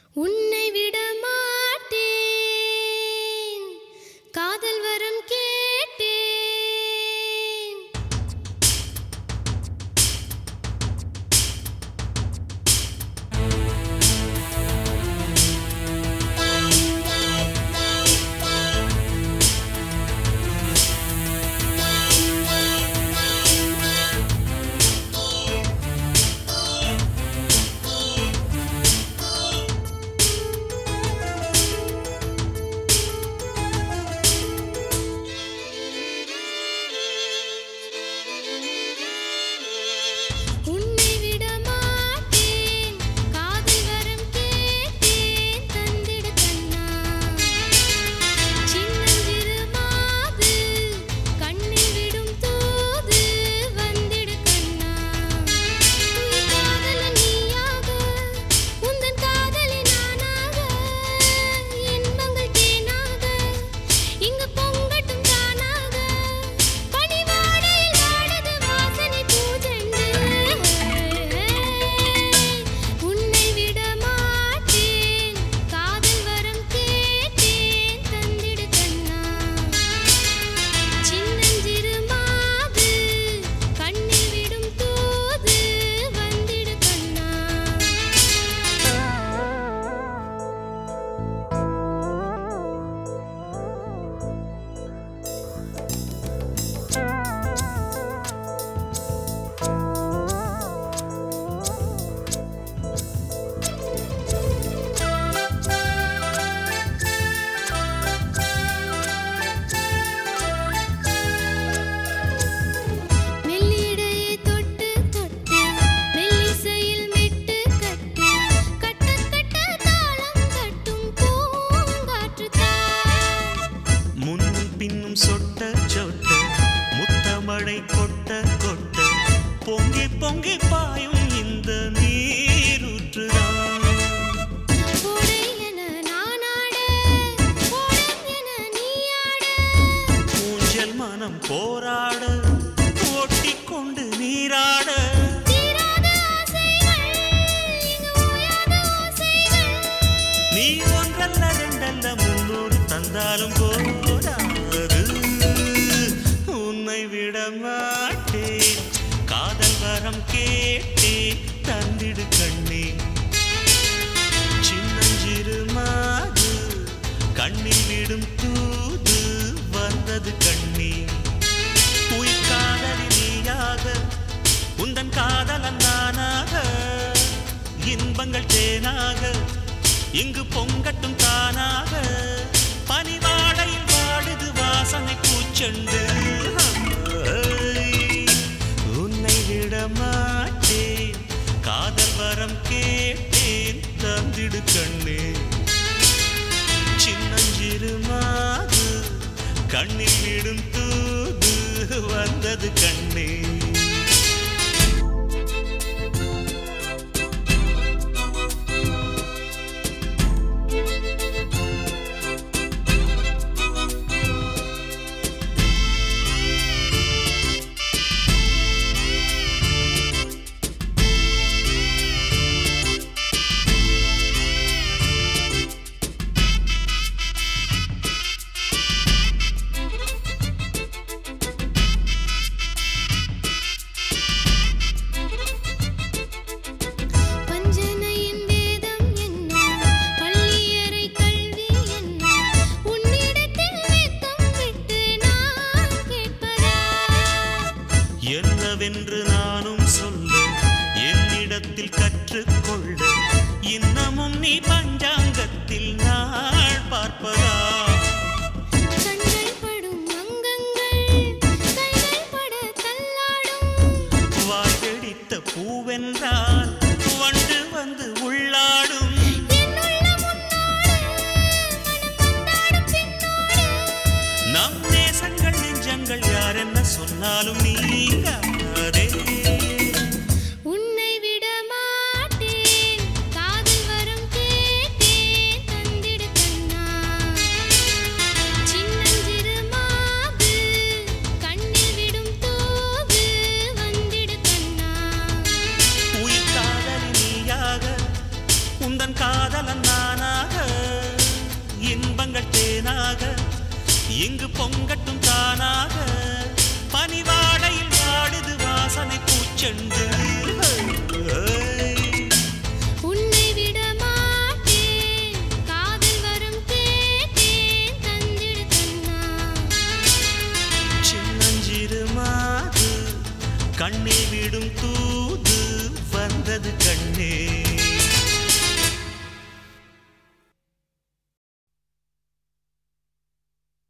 உன்னை விட மாட்டேன் காதல் வரம் கேட்டேன் உன்னை விட மாட்டேன் காதல் வரம் கேட்டேன் தந்திடு கண்ணா சின்னஞ்சிறு மாது கண்ணில் விடும் தூது வந்திடு கண்ணா உயிர் காதலன் நீயாக உந்தன் காதலி நானாக இன்பங்கள் தேனாக இங்கு பொங்கட்டும் தானாக பனிவாடையில் வாடுது வாசனை பூஜெண்டு உன்னை விட மாட்டேன் காதல் வரம் கேட்டேன் தந்திடு கண்ணா சின்னஞ்சிறு மாது கண்ணில் விடும் தூது வந்திடு கண்ணா மெல்லிடையை தொட்டு தொட்டு மெல்லிசையில் மெட்டு கட்டு கட்ட கட்ட தாளம் கட்டும் பூங்காற்று தான் முன்னும் பின்னும் சொட்ட சொட்ட முத்தமழை கொட்ட கொட்ட பொங்கி பொங்கி பாயும் இந்த நீரூற்றுதான் கோடை என நானாட கோடம் என நீயாட ஊஞ்சல் மனம் போராட ஓட்டிக் கொண்டு நீராட தீராத ஆசைகள் இங்கு ஓயாத ஓசைகள் நீ ஒன்றல்ல ரெண்டல்ல முன்னூறு தந்தாலும் போதாது உன்னை விட மாட்டேன் காதல் வரம் கேட்டேன் தந்திடு கண்ணே சின்னஞ்சிறு மாது கண்ணில் விடும் தூது வந்தது கண்ணே உயிர் காதலி நீயாக உந்தன் காதலன் நானாக இன்பங்கள் தேனாக இங்கு பொங்கட்டும் தானாக பனிவாடையில் வாடுது வாசனை பூச்செண்டு உன்னை விட மாட்டேன் காதல் வரம் கேட்டேன் தந்திடு கண்ணே சின்னஞ்சிறு மாது கண்ணில் விடும் தூது வந்தது கண்ணே பஞ்சனையின் வேதம் என்ன பள்ளியறை கல்வி என்ன உன்னிடத்தில் வெட்கம் விட்டு நான் கேட்பதா என்னவென்று நானும் சொல்ல என்னிடத்தில் கற்றுக்கொள்ள இன்னமும் நீ பஞ்சாங்கத்தில் நாள் பார்ப்பதா கண்கள் படும் அங்கங்கள் கைகள் பட தள்ளாடும் வாய்கடித்த பூவென்றால் வண்டு வந்து உள்ளாடும் என்னுள்ள முன்னோடு மனம் வந்தாடும் பின்னோடு நம் நேசங்கள் நெஞ்சங்கள் யார் என்ன சொன்னாலும் நீங்காதே உன்னை விட மாட்டேன் காதல் வரம் கேட்டேன் காதலன் நானாக இன்பங்கள் தேனாக இங்கு பொங்கட்டும் தானாக பனிவாடையில் வாடுது வாசனை பூச்செண்டு